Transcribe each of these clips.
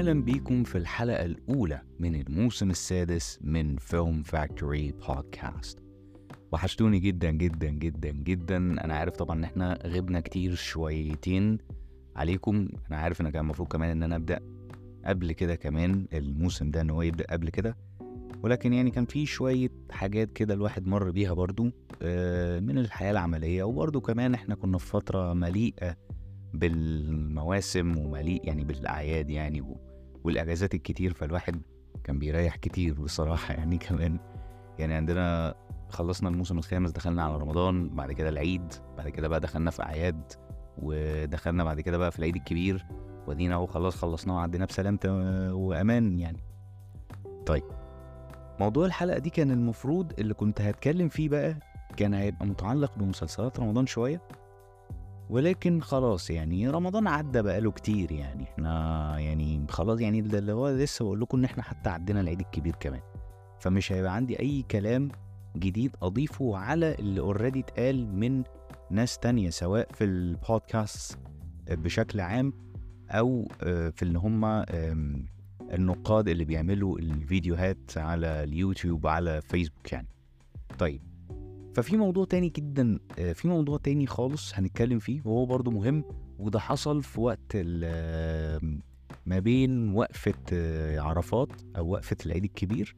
أهلا بيكم في الحلقة الأولى من الموسم السادس من فيلم فاكتوري بودكاست وحشتوني جدا جدا جدا جدا أنا عارف طبعا إن إحنا غبنا كتير شويتين عليكم أنا عارف إن كان المفروض كمان إن أنا أبدأ قبل كده كمان الموسم ده إن هو يبدأ قبل كده ولكن يعني كان في شوية حاجات كده الواحد مر بيها برضو آه، من الحياة العملية وبرضو كمان إحنا كنا في فترة مليئة بالمواسم ومليء يعني بالأعياد يعني و- والأجازات الكتير فالواحد كان بيريح كتير بصراحة يعني كمان يعني عندنا خلصنا الموسم الخامس دخلنا على رمضان بعد كده العيد بعد كده بقى دخلنا في أعياد ودخلنا بعد كده بقى في العيد الكبير ودينا اهو خلاص خلصناه وعدينا بسلامة وأمان يعني طيب موضوع الحلقة دي كان المفروض اللي كنت هتكلم فيه بقى كان هيبقى متعلق بمسلسلات رمضان شوية ولكن خلاص يعني رمضان عدى بقاله كتير يعني احنا يعني خلاص يعني ده اللي هو لسه بقول لكم ان احنا حتى عدينا العيد الكبير كمان فمش هيبقى عندي اي كلام جديد اضيفه على اللي اوريدي اتقال من ناس تانية سواء في البودكاست بشكل عام او آه، في اللي هم آم، النقاد اللي بيعملوا الفيديوهات على اليوتيوب وعلى فيسبوك يعني طيب ففي موضوع تاني جدا آه، في موضوع تاني خالص هنتكلم فيه وهو برضو مهم وده حصل في وقت ال- آه، ما بين وقفة آه، عرفات أو وقفة العيد الكبير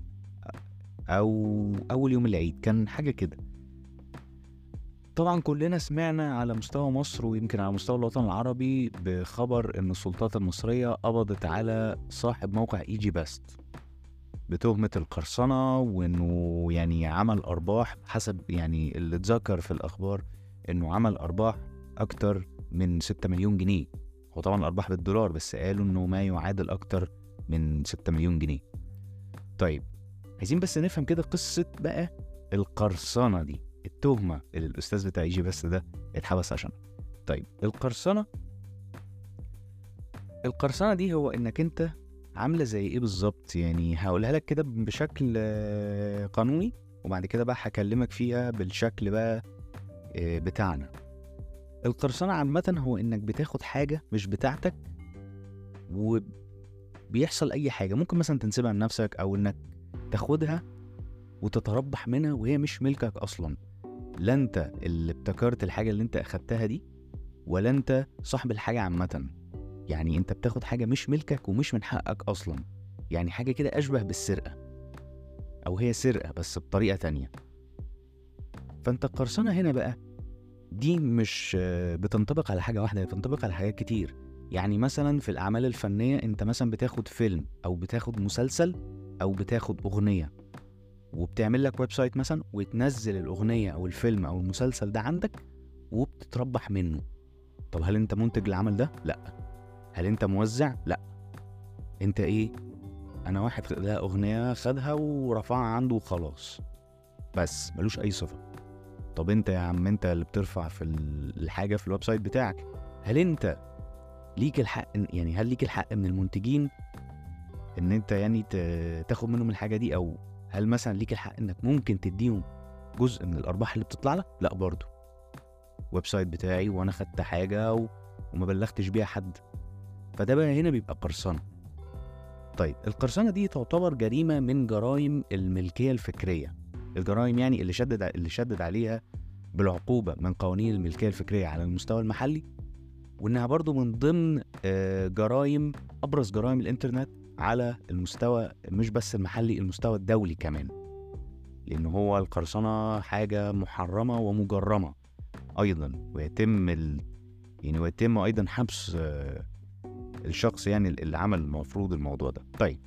أو أول يوم العيد كان حاجة كده طبعا كلنا سمعنا على مستوى مصر ويمكن على مستوى الوطن العربي بخبر ان السلطات المصرية قبضت على صاحب موقع ايجي باست بتهمة القرصنة وانه يعني عمل ارباح حسب يعني اللي اتذكر في الاخبار انه عمل ارباح اكتر من 6 مليون جنيه هو طبعا الارباح بالدولار بس قالوا انه ما يعادل اكتر من 6 مليون جنيه طيب عايزين بس نفهم كده قصة بقى القرصنة دي التهمة اللي الأستاذ بتاع يجي بس ده اتحبس عشانها طيب القرصنة القرصنة دي هو إنك أنت عاملة زي إيه بالظبط يعني هقولها لك كده بشكل آه، قانوني وبعد كده بقى هكلمك فيها بالشكل بقى آه، بتاعنا القرصنة عامة هو إنك بتاخد حاجة مش بتاعتك وبيحصل أي حاجة ممكن مثلا تنسبها لنفسك أو إنك تاخدها وتتربح منها وهي مش ملكك أصلا لا انت اللي ابتكرت الحاجه اللي انت اخدتها دي ولا انت صاحب الحاجه عامه يعني انت بتاخد حاجه مش ملكك ومش من حقك اصلا يعني حاجه كده اشبه بالسرقه او هي سرقه بس بطريقه تانية فانت القرصنه هنا بقى دي مش آه، بتنطبق على حاجه واحده هي بتنطبق على حاجات كتير يعني مثلا في الاعمال الفنيه انت مثلا بتاخد فيلم او بتاخد مسلسل او بتاخد اغنيه وبتعمل لك ويب سايت مثلا وتنزل الاغنيه او الفيلم او المسلسل ده عندك وبتتربح منه طب هل انت منتج العمل ده لا هل انت موزع لا انت ايه انا واحد لها اغنيه خدها ورفعها عنده وخلاص بس ملوش اي صفه طب انت يا عم انت اللي بترفع في ال- الحاجه في الويب سايت بتاعك هل انت ليك الحق يعني هل ليك الحق من المنتجين ان انت يعني ت- تاخد منهم الحاجه دي او هل مثلا ليك الحق انك ممكن تديهم جزء من الارباح اللي بتطلع لك لا برضه ويب سايت بتاعي وانا خدت حاجه و... وما بلغتش بيها حد فده بقى هنا بيبقى قرصنه طيب القرصنه دي تعتبر جريمه من جرائم الملكيه الفكريه الجرائم يعني اللي شدد ع- اللي شدد عليها بالعقوبه من قوانين الملكيه الفكريه على المستوى المحلي وانها برضو من ضمن آه، جرائم ابرز جرائم الانترنت على المستوى مش بس المحلي المستوى الدولي كمان لان هو القرصنه حاجه محرمه ومجرمه ايضا ويتم ال... يعني ويتم ايضا حبس آه، الشخص يعني اللي عمل المفروض الموضوع ده طيب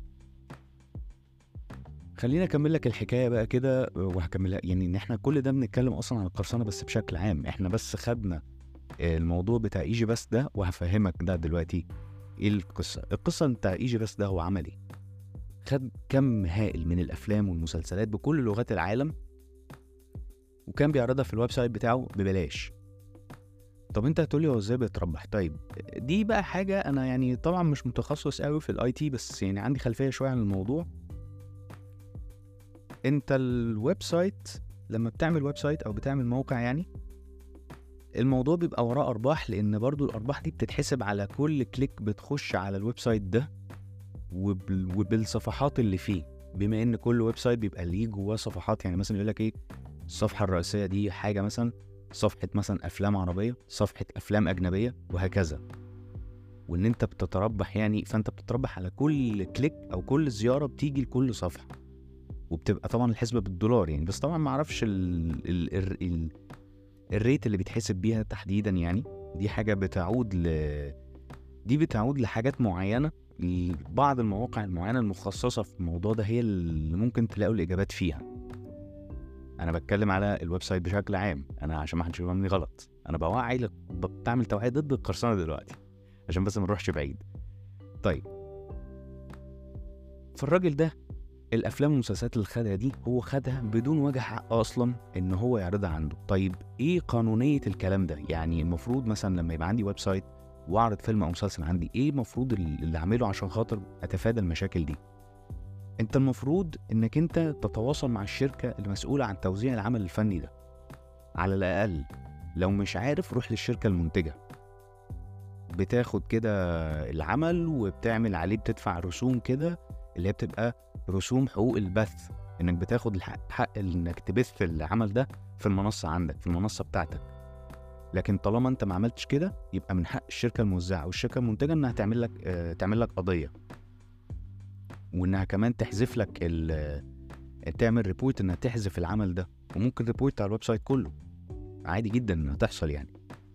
خليني اكمل لك الحكايه بقى كده وهكملها يعني ان احنا كل ده بنتكلم اصلا عن القرصنه بس بشكل عام احنا بس خدنا الموضوع بتاع ايجي بس ده وهفهمك ده دلوقتي ايه القصه القصه بتاع ايجي بس ده هو عمل ايه خد كم هائل من الافلام والمسلسلات بكل لغات العالم وكان بيعرضها في الويب سايت بتاعه ببلاش طب انت هتقولي هو ازاي بيتربح طيب دي بقى حاجه انا يعني طبعا مش متخصص قوي في الاي تي بس يعني عندي خلفيه شويه عن الموضوع انت الويب سايت لما بتعمل ويب سايت او بتعمل موقع يعني الموضوع بيبقى وراه ارباح لان برضو الارباح دي بتتحسب على كل كليك بتخش على الويب سايت ده وبال... وبالصفحات اللي فيه بما ان كل ويب سايت بيبقى ليه جواه صفحات يعني مثلا يقول لك ايه الصفحه الرئيسيه دي حاجه مثلا صفحه مثلا افلام عربيه صفحه افلام اجنبيه وهكذا وان انت بتتربح يعني فانت بتتربح على كل كليك او كل زياره بتيجي لكل صفحه وبتبقى طبعا الحسبه بالدولار يعني بس طبعا ما اعرفش ال... ال... ال... ال... الريت اللي بيتحسب بيها تحديدا يعني دي حاجه بتعود ل دي بتعود لحاجات معينه بعض المواقع المعينه المخصصه في الموضوع ده هي اللي ممكن تلاقوا الاجابات فيها انا بتكلم على الويب سايت بشكل عام انا عشان ما حدش يفهمني غلط انا بوعي لك بتعمل توعيه ضد القرصنه دلوقتي عشان بس ما نروحش بعيد طيب فالراجل ده الافلام والمسلسلات اللي خدها دي هو خدها بدون وجه حق اصلا ان هو يعرضها عنده طيب ايه قانونيه الكلام ده يعني المفروض مثلا لما يبقى عندي ويب سايت واعرض فيلم او مسلسل عندي ايه المفروض اللي اعمله عشان خاطر اتفادى المشاكل دي انت المفروض انك انت تتواصل مع الشركه المسؤوله عن توزيع العمل الفني ده على الاقل لو مش عارف روح للشركه المنتجه بتاخد كده العمل وبتعمل عليه بتدفع رسوم كده اللي هي بتبقى رسوم حقوق البث انك بتاخد الحق حق انك تبث العمل ده في المنصه عندك في المنصه بتاعتك لكن طالما انت ما عملتش كده يبقى من حق الشركه الموزعه والشركه المنتجه انها تعمل لك آه تعمل لك قضيه وانها كمان تحذف لك ال تعمل ريبورت انها تحذف العمل ده وممكن ريبورت على الويب سايت كله عادي جدا انها تحصل يعني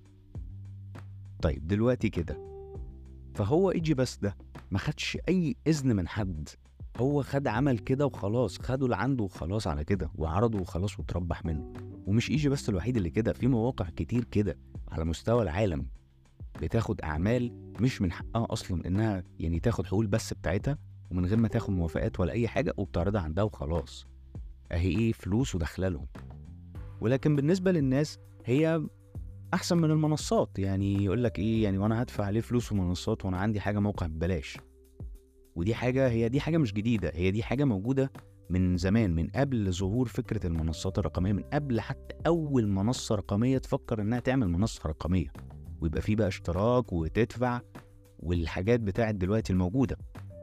طيب دلوقتي كده فهو ايجي بس ده ما خدش اي اذن من حد هو خد عمل كده وخلاص خده اللي عنده وخلاص على كده وعرضه وخلاص وتربح منه ومش ايجي بس الوحيد اللي كده في مواقع كتير كده على مستوى العالم بتاخد اعمال مش من حقها اصلا انها يعني تاخد حقوق بس بتاعتها ومن غير ما تاخد موافقات ولا اي حاجه وبتعرضها عندها وخلاص اهي ايه فلوس وداخله لهم ولكن بالنسبه للناس هي احسن من المنصات يعني يقول لك ايه يعني وانا هدفع عليه فلوس في منصات وانا عندي حاجه موقع ببلاش ودي حاجه هي دي حاجه مش جديده هي دي حاجه موجوده من زمان من قبل ظهور فكره المنصات الرقميه من قبل حتى اول منصه رقميه تفكر انها تعمل منصه رقميه ويبقى فيه بقى اشتراك وتدفع والحاجات بتاعت دلوقتي الموجوده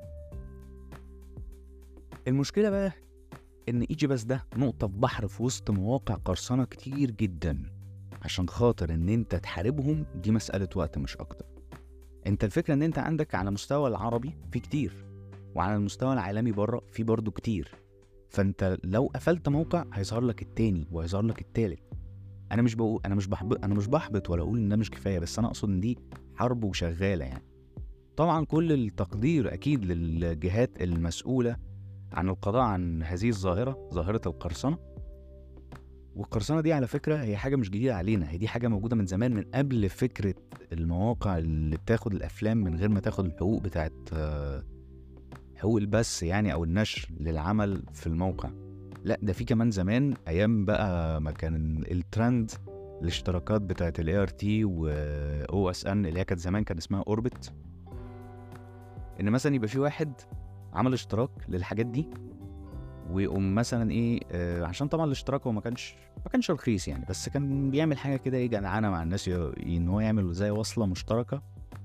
المشكله بقى ان ايجي بس ده نقطه في بحر في وسط مواقع قرصنه كتير جدا عشان خاطر ان انت تحاربهم دي مساله وقت مش اكتر انت الفكره ان انت عندك على مستوى العربي في كتير وعلى المستوى العالمي بره في برضه كتير فانت لو قفلت موقع هيظهر لك التاني وهيظهر لك التالت انا مش بقول انا مش بحبط انا مش بحبط ولا اقول ان ده مش كفايه بس انا اقصد ان دي حرب وشغاله يعني طبعا كل التقدير اكيد للجهات المسؤوله عن القضاء عن هذه الظاهره ظاهره القرصنه والقرصنه دي على فكره هي حاجه مش جديده علينا هي دي حاجه موجوده من زمان من قبل فكره المواقع اللي بتاخد الافلام من غير ما تاخد الحقوق بتاعت حقوق البث يعني او النشر للعمل في الموقع لا ده في كمان زمان ايام بقى ما كان الترند الاشتراكات بتاعت الاي ار تي واو اس ان اللي هي كانت زمان كان اسمها اوربت ان مثلا يبقى في واحد عمل اشتراك للحاجات دي ويقوم مثلا ايه آه عشان طبعا الاشتراك هو ما كانش ما كانش رخيص يعني بس كان بيعمل حاجه كده ايه جدعانه مع الناس ان هو يعمل زي وصله مشتركه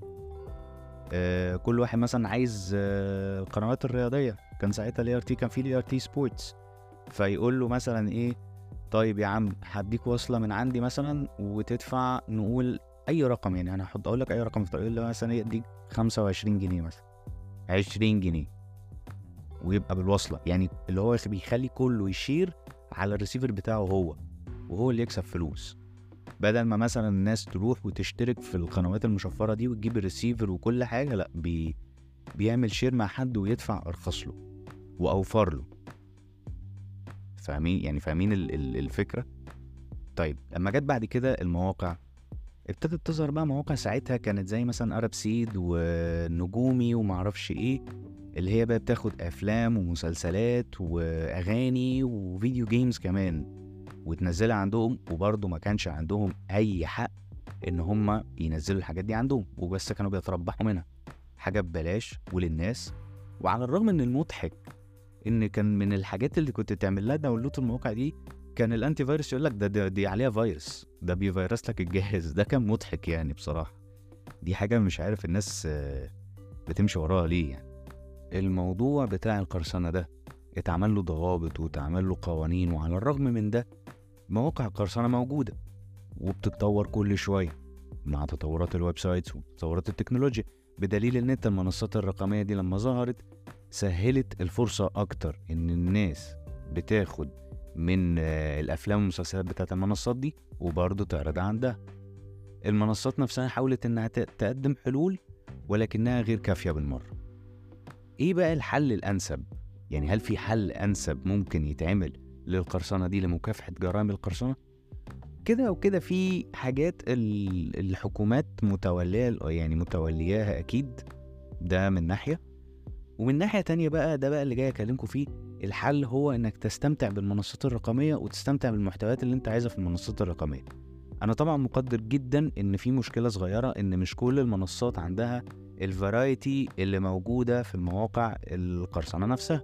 آه كل واحد مثلا عايز آه القنوات الرياضيه كان ساعتها الاي ار تي كان في الاي ار تي سبورتس فيقول له مثلا ايه طيب يا عم هديك وصله من عندي مثلا وتدفع نقول اي رقم يعني انا هحط اقول لك اي رقم يقول له مثلا يديك 25 جنيه مثلا 20 جنيه ويبقى بالوصله يعني اللي هو بيخلي كله يشير على الريسيفر بتاعه هو وهو اللي يكسب فلوس بدل ما مثلا الناس تروح وتشترك في القنوات المشفره دي وتجيب الريسيفر وكل حاجه لا بي بيعمل شير مع حد ويدفع ارخص له واوفر له فاهمين يعني فاهمين الفكره طيب لما جت بعد كده المواقع ابتدت تظهر بقى مواقع ساعتها كانت زي مثلا ارب سيد ونجومي ومعرفش ايه اللي هي بقى بتاخد افلام ومسلسلات واغاني وفيديو جيمز كمان وتنزلها عندهم وبرضه ما كانش عندهم اي حق ان هم ينزلوا الحاجات دي عندهم وبس كانوا بيتربحوا منها حاجه ببلاش وللناس وعلى الرغم ان المضحك ان كان من الحاجات اللي كنت تعمل لها داونلود المواقع دي كان الانتي فيروس يقول لك ده, ده دي عليها فيروس ده بيفيرس لك الجهاز ده كان مضحك يعني بصراحه دي حاجه مش عارف الناس آه، بتمشي وراها ليه يعني الموضوع بتاع القرصنه ده اتعمل له ضوابط واتعمل له قوانين وعلى الرغم من ده مواقع القرصنه موجوده وبتتطور كل شويه مع تطورات الويب سايتس وتطورات التكنولوجيا بدليل ان انت المنصات الرقميه دي لما ظهرت سهلت الفرصه اكتر ان الناس بتاخد من آه، الافلام والمسلسلات بتاعت المنصات دي وبرضه تعرضها عندها المنصات نفسها حاولت انها ت- تقدم حلول ولكنها غير كافيه بالمره ايه بقى الحل الانسب يعني هل في حل انسب ممكن يتعمل للقرصنه دي لمكافحه جرائم القرصنه كده وكده في حاجات ال- الحكومات متوليه يعني متولياها اكيد ده من ناحيه ومن ناحيه تانية بقى ده بقى اللي جاي اكلمكم فيه الحل هو انك تستمتع بالمنصات الرقميه وتستمتع بالمحتويات اللي انت عايزها في المنصات الرقميه انا طبعا مقدر جدا ان في مشكله صغيره ان مش كل المنصات عندها الفرايتي اللي موجوده في المواقع القرصنه نفسها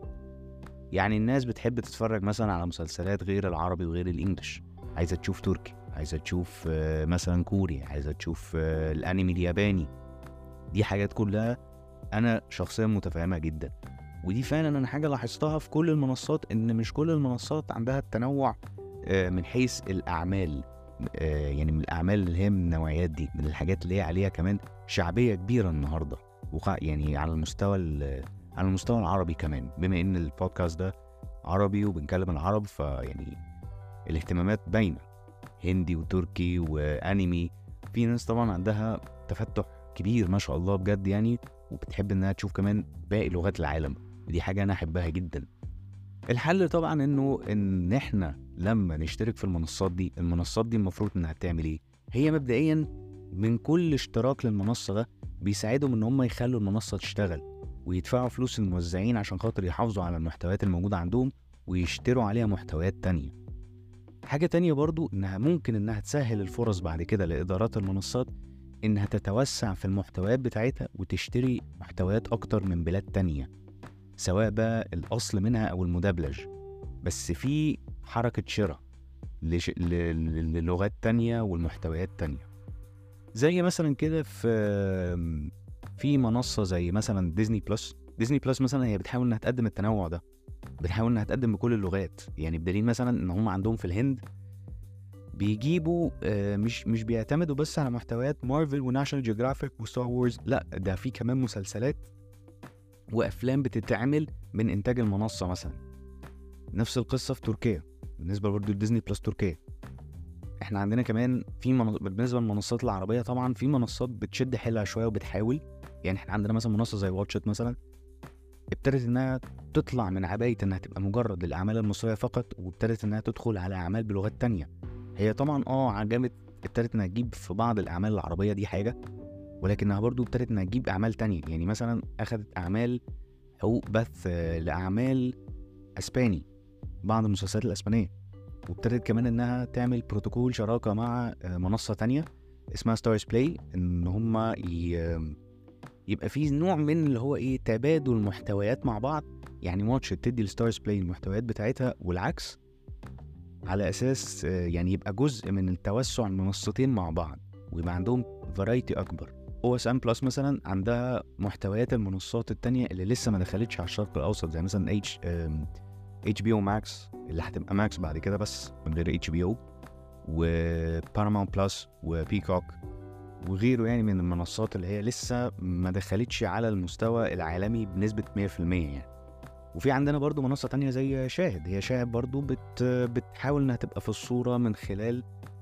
يعني الناس بتحب تتفرج مثلا على مسلسلات غير العربي وغير الانجليش عايزه تشوف تركي عايزه تشوف آه، مثلا كوري عايزه تشوف آه، الانمي الياباني دي حاجات كلها انا شخصيا متفاهمها جدا ودي فعلا انا حاجه لاحظتها في كل المنصات ان مش كل المنصات عندها التنوع آه، من حيث الاعمال آه، يعني من الاعمال اللي هي من النوعيات دي من الحاجات اللي هي عليها كمان شعبيه كبيره النهارده وقع يعني على المستوى ال- على المستوى العربي كمان بما ان البودكاست ده عربي وبنكلم العرب فيعني الاهتمامات باينه هندي وتركي وانمي في ناس طبعا عندها تفتح كبير ما شاء الله بجد يعني وبتحب انها تشوف كمان باقي لغات العالم ودي حاجه انا احبها جدا الحل طبعا انه ان احنا لما نشترك في المنصات دي المنصات دي المفروض انها تعمل ايه هي مبدئيا من كل اشتراك للمنصه ده بيساعدهم ان هم يخلوا المنصه تشتغل ويدفعوا فلوس الموزعين عشان خاطر يحافظوا على المحتويات الموجوده عندهم ويشتروا عليها محتويات تانية حاجة تانية برضو إنها ممكن إنها تسهل الفرص بعد كده لإدارات المنصات إنها تتوسع في المحتويات بتاعتها وتشتري محتويات أكتر من بلاد تانية سواء بقى الأصل منها أو المدبلج بس في حركة شراء لش... ل... ل- للغات تانية والمحتويات تانية زي مثلا كده في في منصة زي مثلا ديزني بلس ديزني بلس مثلا هي بتحاول انها تقدم التنوع ده بتحاول انها تقدم بكل اللغات يعني بدليل مثلا ان هم عندهم في الهند بيجيبوا آه، مش مش بيعتمدوا بس على محتويات مارفل وناشونال جيوغرافيك وستار وورز لا ده في كمان مسلسلات وافلام بتتعمل من انتاج المنصه مثلا نفس القصه في تركيا بالنسبه برضه لديزني بلس تركيا احنا عندنا كمان في من... بالنسبه للمنصات العربيه طبعا في منصات بتشد حيلها شويه وبتحاول يعني احنا عندنا مثلا منصه زي واتشت مثلا ابتدت انها تطلع من عبايه انها تبقى مجرد للاعمال المصريه فقط وابتدت انها تدخل على اعمال بلغات تانية هي طبعا اه عجبت ابتدت انها تجيب في بعض الاعمال العربيه دي حاجه ولكنها برضو ابتدت انها تجيب اعمال تانية يعني مثلا اخذت اعمال حقوق بث آه، لاعمال اسباني بعض المسلسلات الاسبانيه وابتدت كمان انها تعمل بروتوكول شراكه مع آه، منصه تانية اسمها ستارز بلاي ان هم ي... يبقى في نوع من اللي هو ايه تبادل محتويات مع بعض يعني ماتش تدي الستارز بلاي المحتويات بتاعتها والعكس على اساس آه، يعني يبقى جزء من التوسع المنصتين مع بعض ويبقى عندهم فرايتي اكبر او اس ام بلس مثلا عندها محتويات المنصات التانية اللي لسه ما دخلتش على الشرق الاوسط زي مثلا اتش اتش بي او ماكس اللي هتبقى ماكس بعد كده بس من غير اتش بي او وباراماونت بلس وبيكوك وغيره يعني من المنصات اللي هي لسه ما دخلتش على المستوى العالمي بنسبة 100% يعني وفي عندنا برضو منصة تانية زي شاهد هي شاهد برضو بت بتحاول انها تبقى في الصورة من خلال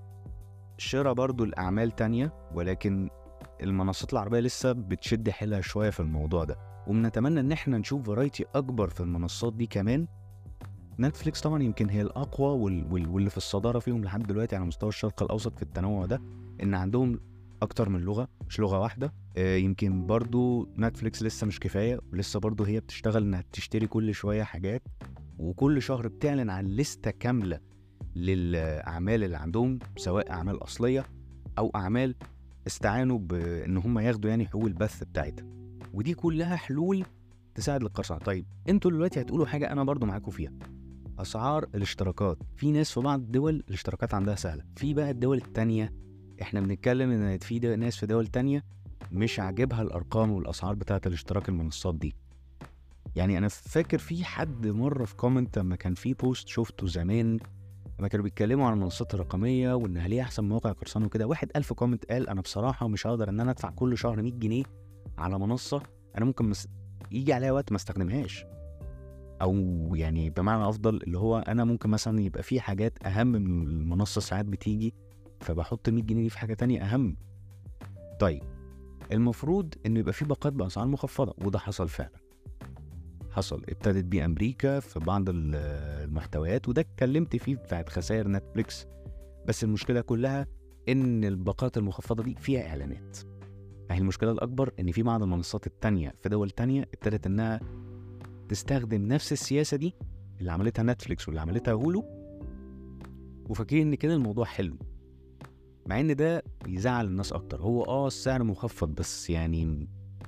شراء برضو الأعمال تانية ولكن المنصات العربية لسه بتشد حيلها شوية في الموضوع ده وبنتمنى ان احنا نشوف فرايتي اكبر في المنصات دي كمان نتفليكس طبعا يمكن هي الاقوى وال... وال... واللي في الصداره فيهم لحد دلوقتي على مستوى الشرق الاوسط في التنوع ده ان عندهم اكتر من لغه مش لغه واحده آه، يمكن برضو نتفليكس لسه مش كفايه ولسه برضو هي بتشتغل انها تشتري كل شويه حاجات وكل شهر بتعلن عن لستة كامله للاعمال اللي عندهم سواء اعمال اصليه او اعمال استعانوا بان هم ياخدوا يعني حقوق البث بتاعتها ودي كلها حلول تساعد القرصنه طيب انتوا دلوقتي هتقولوا حاجه انا برضو معاكم فيها اسعار الاشتراكات في ناس في بعض الدول الاشتراكات عندها سهله في بقى الدول التانية احنا بنتكلم ان في دو- ناس في دول تانية مش عاجبها الارقام والاسعار بتاعه الاشتراك المنصات دي يعني انا فاكر في حد مره في كومنت لما كان في بوست شفته زمان لما كانوا بيتكلموا عن المنصات الرقميه وان ليه احسن مواقع قرصنه وكده واحد ألف كومنت قال انا بصراحه مش هقدر ان انا ادفع كل شهر 100 جنيه على منصه انا ممكن مس... يجي عليها وقت ما استخدمهاش او يعني بمعنى افضل اللي هو انا ممكن مثلا يبقى في حاجات اهم من المنصه ساعات بتيجي فبحط 100 جنيه دي في حاجه تانية اهم طيب المفروض انه يبقى في باقات باسعار مخفضه وده حصل فعلا حصل ابتدت بيه امريكا في بعض ال- المحتويات وده اتكلمت فيه بتاعت خسائر نتفليكس بس المشكله كلها ان الباقات المخفضه دي فيها اعلانات فهي المشكله الاكبر ان في بعض المنصات التانية في دول تانية ابتدت انها تستخدم نفس السياسه دي اللي عملتها نتفليكس واللي عملتها هولو وفاكرين ان كده الموضوع حلو مع ان ده بيزعل الناس اكتر هو اه السعر مخفض بس يعني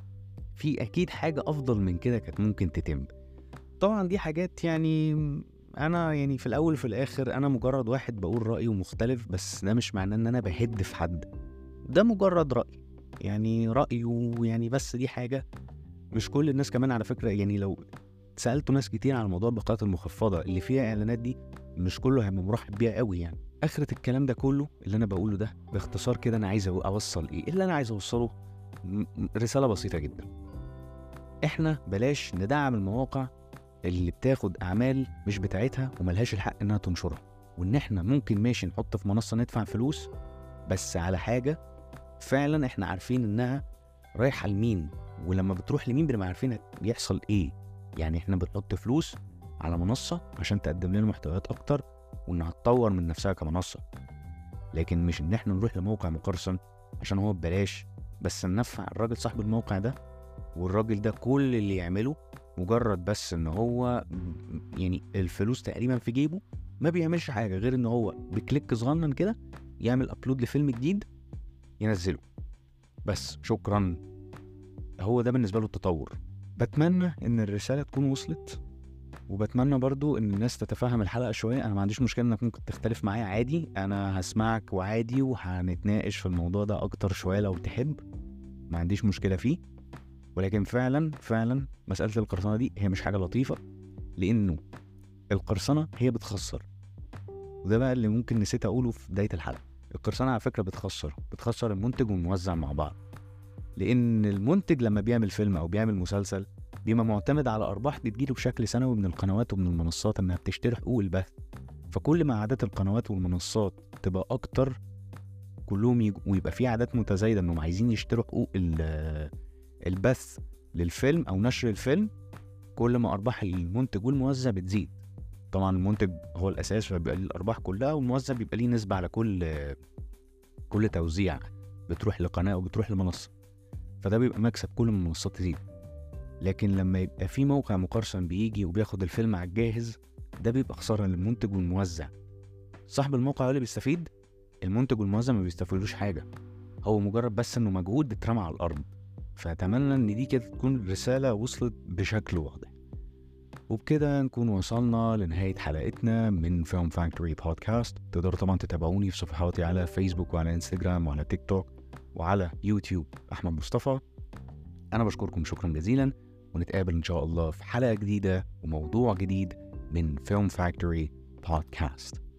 في اكيد حاجه افضل من كده كانت ممكن تتم طبعا دي حاجات يعني انا يعني في الاول وفي الاخر انا مجرد واحد بقول رايي ومختلف بس ده مش معناه ان انا بهد في حد ده مجرد راي يعني راي ويعني بس دي حاجه مش كل الناس كمان على فكره يعني لو سالتوا ناس كتير على موضوع الباقات المخفضه اللي فيها اعلانات دي مش كله هيبقى مرحب بيها قوي يعني اخرة الكلام ده كله اللي انا بقوله ده باختصار كده انا عايز أو- اوصل ايه اللي انا عايز اوصله م- م- رساله بسيطه جدا احنا بلاش ندعم المواقع اللي بتاخد اعمال مش بتاعتها وملهاش الحق انها تنشرها وان احنا ممكن ماشي نحط في منصه ندفع فلوس بس على حاجه فعلا احنا عارفين انها رايحه لمين ولما بتروح لمين بنبقى عارفين بيحصل ايه يعني احنا بنحط فلوس على منصه عشان تقدم لنا محتويات اكتر وانها تطور من نفسها كمنصه لكن مش ان احنا نروح لموقع مقرصن عشان هو ببلاش بس ننفع الراجل صاحب الموقع ده والراجل ده كل اللي يعمله مجرد بس ان هو م- يعني الفلوس تقريبا في جيبه ما بيعملش حاجه غير ان هو بكليك صغنن كده يعمل ابلود لفيلم جديد ينزله بس شكرا هو ده بالنسبه له التطور بتمنى ان الرساله تكون وصلت وبتمنى برضو ان الناس تتفهم الحلقه شويه انا ما عنديش مشكله انك ممكن تختلف معايا عادي انا هسمعك وعادي وهنتناقش في الموضوع ده اكتر شويه لو تحب ما عنديش مشكله فيه ولكن فعلا فعلا مساله القرصنه دي هي مش حاجه لطيفه لانه القرصنه هي بتخسر وده بقى اللي ممكن نسيت اقوله في بدايه الحلقه القرصنه على فكره بتخسر بتخسر المنتج والموزع مع بعض لان المنتج لما بيعمل فيلم او بيعمل مسلسل بيبقى معتمد على ارباح بتجيله بشكل سنوي من القنوات ومن المنصات انها بتشتري حقوق البث فكل ما عادات القنوات والمنصات تبقى اكتر كلهم يج... ويبقى في عادات متزايده انهم عايزين يشتروا حقوق ال- البث للفيلم او نشر الفيلم كل ما ارباح المنتج والموزع بتزيد طبعا المنتج هو الاساس فبيبقى ليه الارباح كلها والموزع بيبقى ليه نسبه على كل كل توزيع بتروح لقناه وبتروح لمنصه فده بيبقى مكسب كل ما المنصات تزيد لكن لما يبقى في موقع مقرصن بيجي وبياخد الفيلم على الجاهز ده بيبقى خساره للمنتج والموزع صاحب الموقع هو اللي بيستفيد المنتج والموزع ما بيستفيدوش حاجه هو مجرد بس انه مجهود اترمى على الارض فاتمنى ان دي كده تكون رساله وصلت بشكل واضح وبكده نكون وصلنا لنهاية حلقتنا من فيلم فاكتوري بودكاست تقدروا طبعا تتابعوني في صفحاتي على فيسبوك وعلى انستجرام وعلى تيك توك وعلى يوتيوب أحمد مصطفى أنا بشكركم شكرا جزيلا ونتقابل إن شاء الله في حلقة جديدة وموضوع جديد من فيلم فاكتوري بودكاست